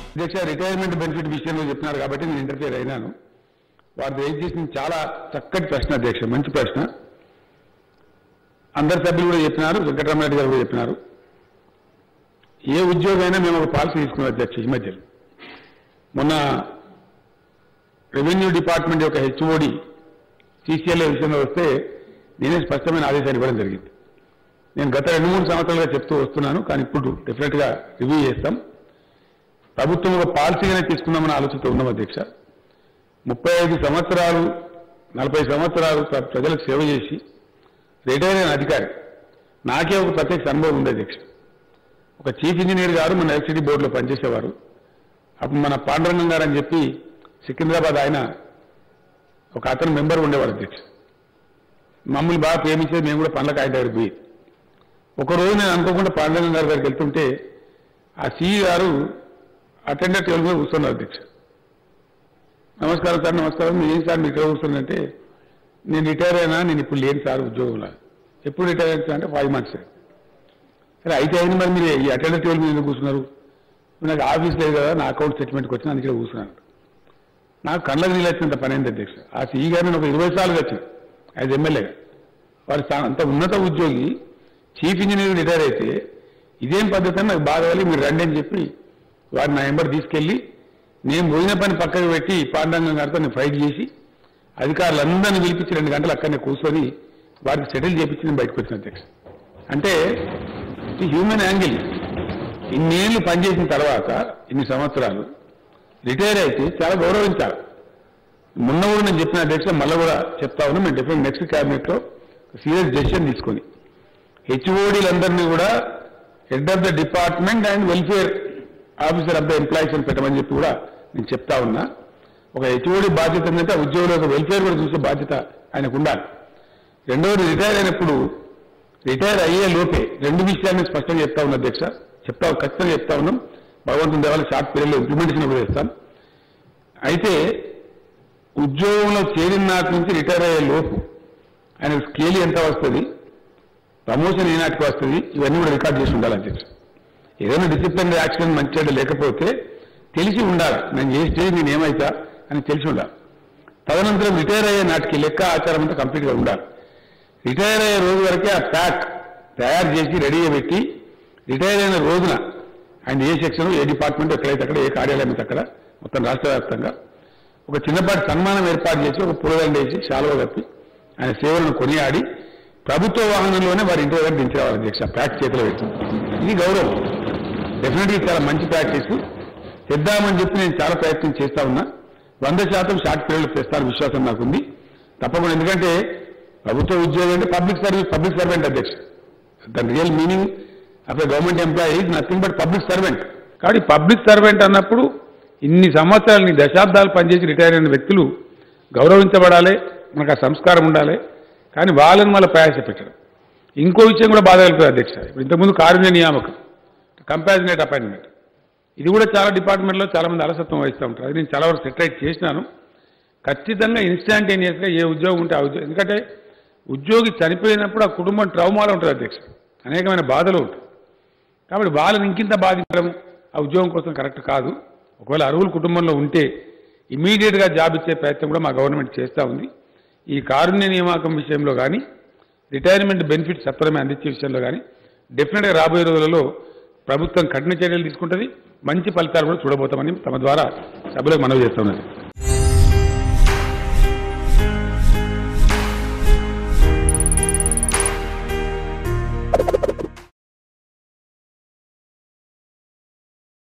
అధ్యక్ష retirement benefit విషయంలో చెప్పినారు కాబట్టి నేను ఇంటర్ఫియర్ అయినాను వారు రేజ్ చేసిన చాలా చక్కటి ప్రశ్న అధ్యక్ష మంచి ప్రశ్న అందరి సభ్యులు కూడా చెప్పినారు వెంకటరామరెడ్డి గారు కూడా చెప్పినారు ఏ ఉద్యోగం అయినా మేము ఒక పాలసీ తీసుకున్నాం అధ్యక్ష ఈ మధ్యలో మొన్న రెవెన్యూ డిపార్ట్మెంట్ యొక్క హెచ్ఓడి సీసీఎల్ఏ విషయంలో వస్తే నేనే స్పష్టమైన ఆదేశాలు ఇవ్వడం జరిగింది నేను గత రెండు మూడు సంవత్సరాలుగా చెప్తూ వస్తున్నాను కానీ ఇప్పుడు డెఫినెట్ గా రివ్యూ చేస్తాం ప్రభుత్వం ఒక పాలసీగానే తీసుకుందామని ఆలోచనతో ఉన్నాం అధ్యక్ష ముప్పై ఐదు సంవత్సరాలు నలభై సంవత్సరాలు ప్ర- ప్రజలకు సేవ చేసి రిటైర్ అయిన అధికారి నాకే ఒక ప్రత్యక్ష అనుభవం ఉంది అధ్యక్ష ఒక చీఫ్ ఇంజనీర్ గారు మన ఎలక్ట్రిసిటీ బోర్డులో పనిచేసేవారు అప్పుడు మన పాండురంగం గారు అని చెప్పి సికింద్రాబాద్ ఆయన ఒక అతను మెంబర్ ఉండేవాడు అధ్యక్ష మమ్మల్ని బాగా ప్రేమించేది మేము కూడా పండ్ల కాయ దగ్గర పోయి ఒకరోజు నేను అనుకోకుండా పాండురంగం గారి దగ్గరికి వెళ్తుంటే ఆ సిఈ గారు అటెండర్ టేబుల్ మీద కూర్చున్నారు అధ్యక్ష నమస్కారం సార్ నమస్కారం మీరు ఏం సార్ మీరు ఇక్కడ కూర్చున్నారంటే నేను రిటైర్ అయినా నేను ఇప్పుడు లేను సార్ ఉద్యోగంలో ఎప్పుడు రిటైర్ అయినా అంటే ఫైవ్ మంత్స్ సరే అయితే అయింది మరి మీరు ఈ అటెండర్ టేబుల్ మీద ఎందుకు కూర్చున్నారు ఇప్పుడు నాకు ఆఫీస్ లేదు కదా నా అకౌంట్ స్టేట్మెంట్కి వచ్చి అందుకే కూర్చున్నాను నాకు కళ్ళకు నీళ్ళు వచ్చినంత పని అయింది అధ్యక్ష ఆ సీఈ గారిని ఒక ఇరవై సార్లు వచ్చింది ఐదు ఎమ్మెల్యేగా వారి స్థా- అంత ఉన్నత ఉద్యోగి చీఫ్ ఇంజనీర్ రిటైర్ అయితే ఇదేం పద్ధతి అని నాకు బాధ కలిగి మీరు రండి అని చెప్పి వారిని నా ఎంబర్ తీసుకెళ్లి నేను పోయిన పని పక్కకు పెట్టి పాండాంగం గారితో నేను ఫైట్ చేసి అధికారులందరినీ పిలిపించి రెండు గంటలు అక్కడనే కూర్చొని వారికి సెటిల్ చేపించి నేను బయటకు వచ్చిన అధ్యక్ష అంటే హ్యూమన్ యాంగిల్ ఇన్నేళ్లు పనిచేసిన తర్వాత ఇన్ని సంవత్సరాలు రిటైర్ అయితే చాలా గౌరవించాలి మొన్న కూడా నేను చెప్పిన అధ్యక్ష మళ్ళీ కూడా చెప్తా ఉన్నా మేము డిఫరెంట్ నెక్స్ట్ క్యాబినెట్ లో సీరియస్ డెసిషన్ తీసుకొని హెచ్ఓడీలందరినీ కూడా head of the department and welfare officer of the employees అని పెట్టమని చెప్పి కూడా నేను చెప్తా ఉన్నా ఒక హెచ్ఓడి బాధ్యత ఏంటంటే ఆ ఉద్యోగుల యొక్క వెల్ఫేర్ కూడా చూసే బాధ్యత ఆయనకు ఉండాలి రెండవది రిటైర్ అయినప్పుడు రిటైర్ అయ్యే లోపే రెండు విషయాన్ని స్పష్టంగా చెప్తా ఉన్నా అధ్యక్ష చెప్తా ఖచ్చితంగా చెప్తా ఉన్నాం భగవంతుని దేవాల షార్ట్ పీరియడ్లో ఇంప్లిమెంటేషన్ కూడా చేస్తాను అయితే ఉద్యోగంలో చేరిన నాటి నుంచి రిటైర్ అయ్యే లోపు ఆయన స్కేల్ ఎంత వస్తుంది ప్రమోషన్ ఏ నాటికి వస్తుంది ఇవన్నీ కూడా రికార్డ్ చేసి ఉండాలి అధ్యక్ష ఏదైనా డిసిప్లిన్ యాక్షన్ మంచి చెడ్డ లేకపోతే తెలిసి ఉండాలి నేను ఏ స్టేజ్ నేను ఏమైతా అని తెలిసి ఉండాలి తదనంతరం రిటైర్ అయ్యే నాటికి లెక్క ఆచారం అంతా కంప్లీట్గా ఉండాలి రిటైర్ అయ్యే రోజు వరకే ఆ ప్యాక్ తయారు చేసి రెడీగా పెట్టి రిటైర్ అయిన రోజున ఆయన ఏ సెక్షన్ ఏ డిపార్ట్మెంట్ ఎక్కడైతే అక్కడ ఏ కార్యాలయం అయితే అక్కడ మొత్తం రాష్ట్ర వ్యాప్తంగా ఒక చిన్నపాటి సన్మానం ఏర్పాటు చేసి ఒక పూలదండ వేసి శాలువ కప్పి ఆయన సేవలను కొనియాడి ప్రభుత్వ వాహనంలోనే వారి ఇంటి దగ్గర దించేవారు అధ్యక్ష ప్యాక్ చేతిలో పెట్టి ఇది గౌరవం డెఫినెట్గా చాలా మంచి ప్రాక్టీస్ తెద్దామని చెప్పి నేను చాలా ప్రయత్నం చేస్తా ఉన్నా వంద శాతం షార్ట్ పీరియడ్ తెస్తాను విశ్వాసం నాకుంది తప్పకుండా ఎందుకంటే ప్రభుత్వ ఉద్యోగం అంటే పబ్లిక్ సర్వీస్ పబ్లిక్ సర్వెంట్ అధ్యక్ష దాని real meaning of a government employee is nothing but public servant కాబట్టి పబ్లిక్ సర్వెంట్ అన్నప్పుడు ఇన్ని సంవత్సరాలు ఇన్ని దశాబ్దాలు పనిచేసి రిటైర్ అయిన వ్యక్తులు గౌరవించబడాలి మనకు ఆ సంస్కారం ఉండాలి కానీ వాళ్ళని మళ్ళీ ప్రయాసపెట్టడం ఇంకో విషయం కూడా బాధ కలుగుతుంది అధ్యక్ష ఇప్పుడు ఇంతకుముందు కారుణ్య నియామకం కంపాజినేట్ అపాయింట్మెంట్ ఇది కూడా చాలా డిపార్ట్మెంట్లో చాలా మంది అలసత్వం వహిస్తూ ఉంటారు అది నేను చాలా వరకు సెటరైట్ చేసినాను ఖచ్చితంగా ఇన్స్టాంటేనియస్గా ఏ ఉద్యోగం ఉంటే ఆ ఉద్యోగం ఎందుకంటే ఉద్యోగి చనిపోయినప్పుడు ఆ కుటుంబం ట్రౌమాలో ఉంటుంది అధ్యక్ష అనేకమైన బాధలు ఉంటాయి కాబట్టి వాళ్ళని ఇంకింత బాధించడం ఆ ఉద్యోగం కోసం కరెక్ట్ కాదు ఒకవేళ అరువులు కుటుంబంలో ఉంటే ఇమీడియట్గా జాబ్ ఇచ్చే ప్రయత్నం కూడా మా గవర్నమెంట్ చేస్తూ ఉంది ఈ కారుణ్య నియామకం విషయంలో కానీ రిటైర్మెంట్ బెనిఫిట్ సత్వరమే అందించే విషయంలో కానీ డెఫినెట్గా రాబోయే రోజులలో ప్రభుత్వం కఠిన చర్యలు తీసుకుంటుంది మంచి ఫలితాలు కూడా చూడబోతామని తమ ద్వారా సభలో మనవి చేస్తున్నది